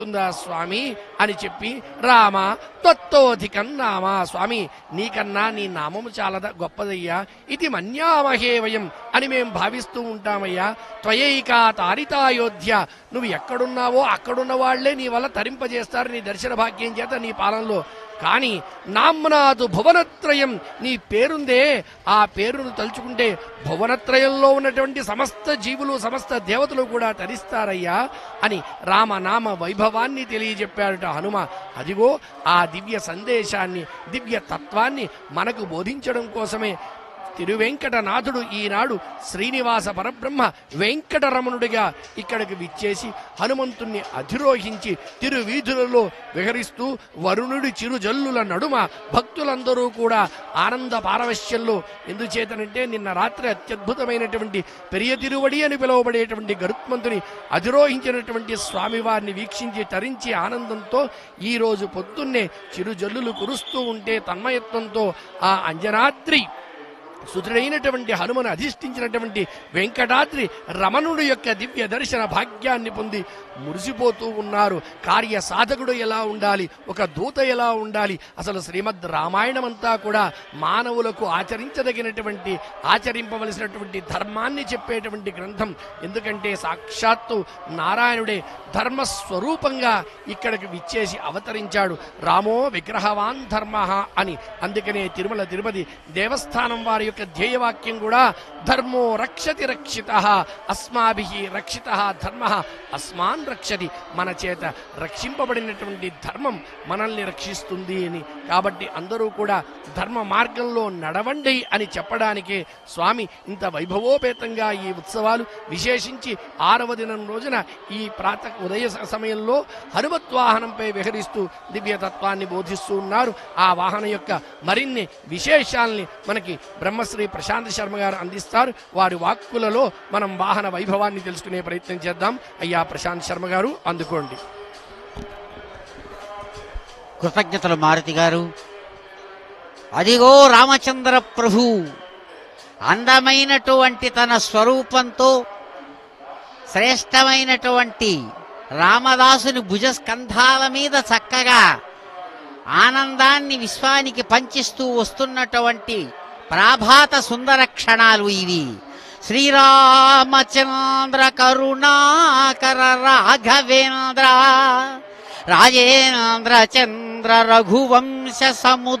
ఉందా స్వామి అని చెప్పి రామ తత్వోధికం నామ స్వామి నీకన్నా నీ నామము చాలా ద- గొప్పదయ్యా ఇది మన్యామహే వయం అని మేం భావిస్తూ ఉంటామయ్యా త్వయైకా తారితాయోధ్య నువ్వు ఎక్కడున్నావో అక్కడున్న వాళ్లే నీ వల్ల తరింపజేస్తారు నీ దర్శన భాగ్యం చేత నీ పాలనలో కానీ నామ్నాదు భువనత్రయం నీ పేరుందే ఆ పేరును తలుచుకుంటే భువనత్రయంలో ఉన్నటువంటి సమస్త జీవులు సమస్త దేవతలు కూడా తరిస్తారయ్యా అని రామనామ వైభవాన్ని తెలియజెప్పాడట హనుమ అదిగో ఆ దివ్య సందేశాన్ని దివ్య తత్వాన్ని మనకు బోధించడం కోసమే తిరువెంకటనాథుడు ఈనాడు శ్రీనివాస పరబ్రహ్మ వెంకటరమణుడిగా ఇక్కడికి విచ్చేసి హనుమంతుణ్ణి అధిరోహించి తిరువీధులలో విహరిస్తూ వరుణుడి చిరుజల్లుల నడుమ భక్తులందరూ కూడా ఆనంద పారవశ్యంలో ఎందుచేతనంటే నిన్న రాత్రి అత్యద్భుతమైనటువంటి పెరియ తిరువడి అని పిలువబడేటువంటి గరుత్మంతుని అధిరోహించినటువంటి స్వామివారిని వీక్షించి తరించి ఆనందంతో ఈ రోజు పొద్దున్నే చిరుజల్లులు కురుస్తూ ఉంటే తన్మయత్వంతో ఆ అంజనాద్రి సుదృఢైనటువంటి హనుమను అధిష్ఠించినటువంటి వెంకటాద్రి రమణుడు యొక్క దివ్య దర్శన భాగ్యాన్ని పొంది మురిసిపోతూ ఉన్నారు కార్య సాధకుడు ఎలా ఉండాలి ఒక దూత ఎలా ఉండాలి అసలు శ్రీమద్ రామాయణం అంతా కూడా మానవులకు ఆచరించదగినటువంటి ఆచరింపవలసినటువంటి ధర్మాన్ని చెప్పేటువంటి గ్రంథం ఎందుకంటే సాక్షాత్తు నారాయణుడే ధర్మస్వరూపంగా ఇక్కడికి విచ్చేసి అవతరించాడు రామో విగ్రహవాన్ ధర్మ అని అందుకనే తిరుమల తిరుపతి దేవస్థానం వారి యొక్క ధ్యేయవాక్యం కూడా ధర్మో రక్షతి రక్షిత అస్మాభి రక్షిత ధర్మ అస్మాన్ రక్షతి మన చేత రక్షింపబడినటువంటి ధర్మం మనల్ని రక్షిస్తుంది అని కాబట్టి అందరూ కూడా ధర్మ మార్గంలో నడవండి అని చెప్పడానికే స్వామి ఇంత వైభవోపేతంగా ఈ ఉత్సవాలు విశేషించి ఆరవ దినం రోజున ఈ ప్రాత ఉదయ స- సమయంలో హనుమత్ వాహనంపై విహరిస్తూ దివ్యతత్వాన్ని బోధిస్తూ ఉన్నారు ఆ వాహనం యొక్క మరిన్ని విశేషాల్ని మనకి బ్రహ్మశ్రీ ప్రశాంత్ శర్మ గారు అందిస్తారు వారి వాక్కులలో మనం వాహన వైభవాన్ని తెలుసుకునే ప్రయత్నం చేద్దాం అయ్యా ప్రశాంత్ శర్మ గారు అందుకోండి కృతజ్ఞతలు మారుతి గారు అదిగో రామచంద్ర ప్రభు అందమైనటువంటి తన స్వరూపంతో శ్రేష్టమైనటువంటి రామదాసుని భుజస్కంధాల మీద చక్కగా ఆనందాన్ని విశ్వానికి పంచిస్తూ వస్తున్నటువంటి ప్రాభాత సుందర క్షణాలు ఇవి శ్రీరామచంద్ర కరుణాకర రాఘవేంద్ర రాజేంద్ర చంద్ర రఘువంశ సముద్ర